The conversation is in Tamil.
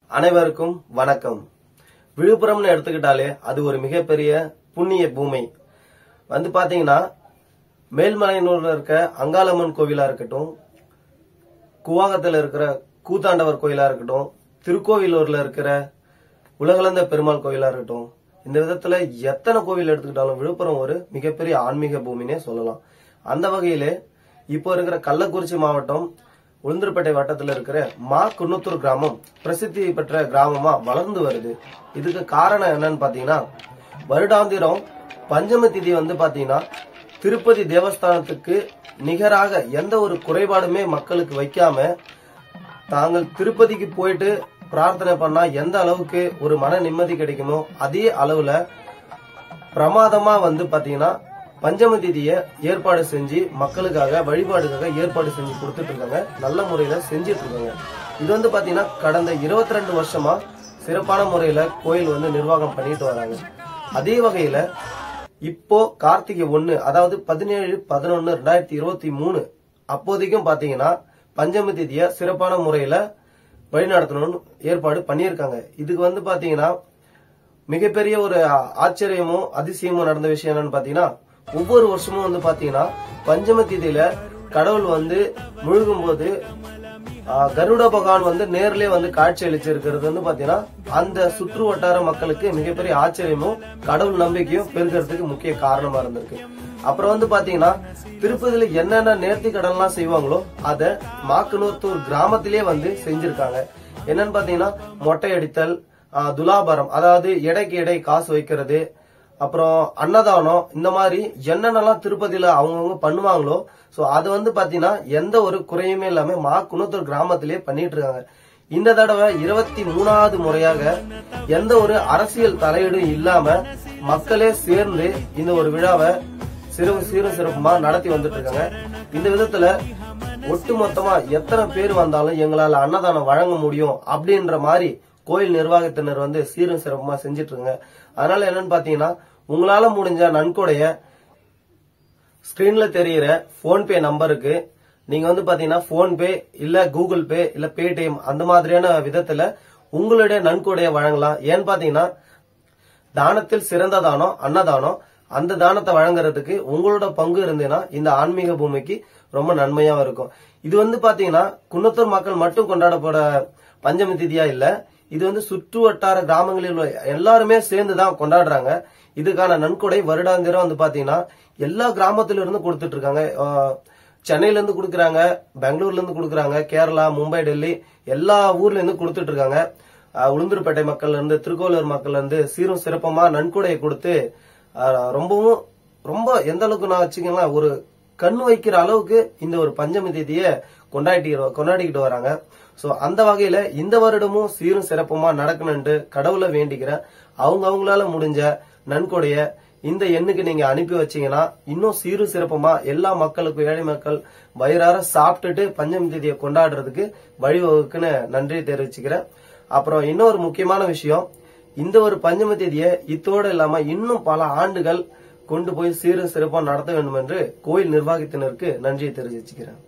அனைவருக்கும் வணக்கம் விழுப்புரம்னு எடுத்துக்கிட்டாலே அது ஒரு மிகப்பெரிய புண்ணிய பூமி வந்து பாத்தீங்கன்னா மேல்மலையனூர்ல இருக்க அங்காளம்மன் கோவிலா இருக்கட்டும் குவாகத்துல இருக்கிற கூத்தாண்டவர் கோயிலா இருக்கட்டும் திருக்கோவிலூர்ல இருக்கிற உலகளந்த பெருமாள் கோயிலா இருக்கட்டும் இந்த விதத்துல எத்தனை கோவில் எடுத்துக்கிட்டாலும் விழுப்புரம் ஒரு மிகப்பெரிய ஆன்மீக பூமினே சொல்லலாம் அந்த வகையிலே இப்போ இருக்கிற கள்ளக்குறிச்சி மாவட்டம் உளுந்தூர்பேட்டை வட்டத்துல இருக்கிற மா குன்னத்தூர் கிராமம் பிரசித்தி பெற்ற கிராமமா வளர்ந்து வருது இதுக்கு காரணம் என்னன்னு பாத்தீங்கன்னா வருடாந்திரம் பஞ்சம திதி வந்து பாத்தீங்கன்னா திருப்பதி தேவஸ்தானத்துக்கு நிகராக எந்த ஒரு குறைபாடுமே மக்களுக்கு வைக்காம தாங்கள் திருப்பதிக்கு போயிட்டு பிரார்த்தனை பண்ணா எந்த அளவுக்கு ஒரு மன நிம்மதி கிடைக்குமோ அதே அளவுல பிரமாதமா வந்து பாத்தீங்கன்னா பஞ்சம திதிய ஏற்பாடு செஞ்சு மக்களுக்காக வழிபாடுக்காக ஏற்பாடு செஞ்சு கொடுத்துட்டு இருக்காங்க நல்ல முறையில செஞ்சுட்டு இருக்காங்க இது வந்து பாத்தீங்கன்னா கடந்த 22 ரெண்டு வருஷமா சிறப்பான முறையில கோயில் வந்து நிர்வாகம் பண்ணிட்டு வராங்க அதே வகையில இப்போ கார்த்திகை ஒண்ணு அதாவது பதினேழு பதினொன்னு ரெண்டாயிரத்தி இருபத்தி மூணு அப்போதைக்கும் பாத்தீங்கன்னா பஞ்சமி திதிய சிறப்பான முறையில வழிநடத்தணும்னு ஏற்பாடு பண்ணியிருக்காங்க இதுக்கு வந்து பாத்தீங்கன்னா மிகப்பெரிய ஒரு ஆச்சரியமும் அதிசயமும் நடந்த விஷயம் என்னன்னு பாத்தீங்கன்னா ஒவ்வொரு வருஷமும் வந்து பாத்தீங்கன்னா பஞ்சம திதியில கடவுள் வந்து முழுகும் போது ஆஹ், கருட பகவான் வந்து நேர்லயே வந்து காட்சி அளிச்சிருக்கிறது வந்து பாத்தீங்கன்னா அந்த சுற்று வட்டார மக்களுக்கு மிகப்பெரிய ஆச்சரியமும் கடவுள் நம்பிக்கையும் பெருகிறதுக்கு முக்கிய காரணமா இருந்திருக்கு அப்புறம் வந்து பாத்தீங்கன்னா திருப்பதியில என்னென்ன நேர்த்தி கடன்லாம் செய்வாங்களோ அத மாக்கனூத்தூர் கிராமத்திலே வந்து செஞ்சிருக்காங்க என்னன்னு பாத்தீங்கன்னா மொட்டை அடித்தல் ஆஹ், துலாபாரம் அதாவது எடைக்கு எடை காசு வைக்கிறது அப்புறம் அன்னதானம் இந்த மாதிரி என்னென்னலாம் திருப்பதியில அவங்கவுங்க பண்ணுவாங்களோ சோ அது வந்து பாத்தீங்கன்னா எந்த ஒரு குறையுமே இல்லாம மா குணத்தூர் கிராமத்திலேயே பண்ணிட்டு இருக்காங்க இந்த தடவை இருபத்தி மூணாவது முறையாக எந்த ஒரு அரசியல் தலையீடும் இல்லாம மக்களே சேர்ந்து இந்த ஒரு விழாவை சிறு சீரும் சிறப்புமா நடத்தி வந்துட்டு இருக்காங்க இந்த விதத்துல ஒட்டு மொத்தமா எத்தனை பேர் வந்தாலும் எங்களால அன்னதானம் வழங்க முடியும் அப்படின்ற மாதிரி கோயில் நிர்வாகத்தினர் வந்து சீரும் சிறப்புமா செஞ்சிட்டு இருக்காங்க அதனால என்னன்னு பாத்தீங்கன்னா உங்களால முடிஞ்ச நன்கொடைய ஸ்கிரீன்ல தெரியிற போன்பே நம்பருக்கு நீங்க வந்து பாத்தீங்கன்னா போன்பே இல்ல கூகுள் பே இல்ல பேடிஎம் அந்த மாதிரியான விதத்துல உங்களுடைய நன்கொடைய வழங்கலாம் ஏன்னு பாத்தீங்கன்னா தானத்தில் சிறந்த தானம் அன்னதானம் அந்த தானத்தை வழங்குறதுக்கு உங்களோட பங்கு இருந்ததுன்னா இந்த ஆன்மீக பூமிக்கு ரொம்ப நன்மையா இருக்கும் இது வந்து பாத்தீங்கன்னா குன்னத்தூர் மக்கள் மட்டும் கொண்டாடப்பட பஞ்சமி திதியா இல்ல இது வந்து சுற்று வட்டார கிராமங்களில் உள்ள எல்லாருமே சேர்ந்து தான் கொண்டாடுறாங்க இதுக்கான நன்கொடை வருடாந்திரம் வந்து பாத்தீங்கன்னா எல்லா கிராமத்தில இருந்து கொடுத்துட்டு இருக்காங்க ஆஹ், சென்னையில இருந்து கொடுக்கறாங்க பெங்களூர்ல இருந்து கொடுக்கறாங்க கேரளா மும்பை டெல்லி எல்லா ஊர்ல இருந்து கொடுத்துட்டு இருக்காங்க ஆஹ், உளுந்தூர்பேட்டை மக்கள்ல இருந்து திருக்கோவிலூர் மக்கள்ல இருந்து சீரும் சிறப்பமா நன்கொடையை கொடுத்து ஆஹ், ரொம்பவும் ரொம்ப எந்த அளவுக்கு நான் வச்சுக்கீங்களா ஒரு கண் வைக்கிற அளவுக்கு இந்த ஒரு பஞ்சமி தேதிய கொண்டாடி கொண்டாடிக்கிட்டு வராங்க சோ அந்த வகையில இந்த வருடமும் சீரும் சிறப்புமா நடக்கணும்னு கடவுளை வேண்டிக்கிறேன் அவங்க அவங்களால முடிஞ்ச நன்கொடைய இந்த எண்ணுக்கு நீங்க அனுப்பி வச்சீங்கன்னா இன்னும் சீரும் சிறப்புமா எல்லா மக்களுக்கும் ஏழை மக்கள் வயிறார சாப்பிட்டுட்டு பஞ்சமி தேதியை கொண்டாடுறதுக்கு வழிவகுக்குன்னு நன்றி தெரிவிச்சுக்கிறேன் அப்புறம் இன்னொரு முக்கியமான விஷயம் இந்த ஒரு பஞ்சம தேதியை இத்தோடு இல்லாம இன்னும் பல ஆண்டுகள் கொண்டு போய் சீரும் சிறப்பா நடத்த வேண்டும் என்று கோயில் நிர்வாகத்தினருக்கு நன்றியை தெரிவிச்சுக்கிறேன்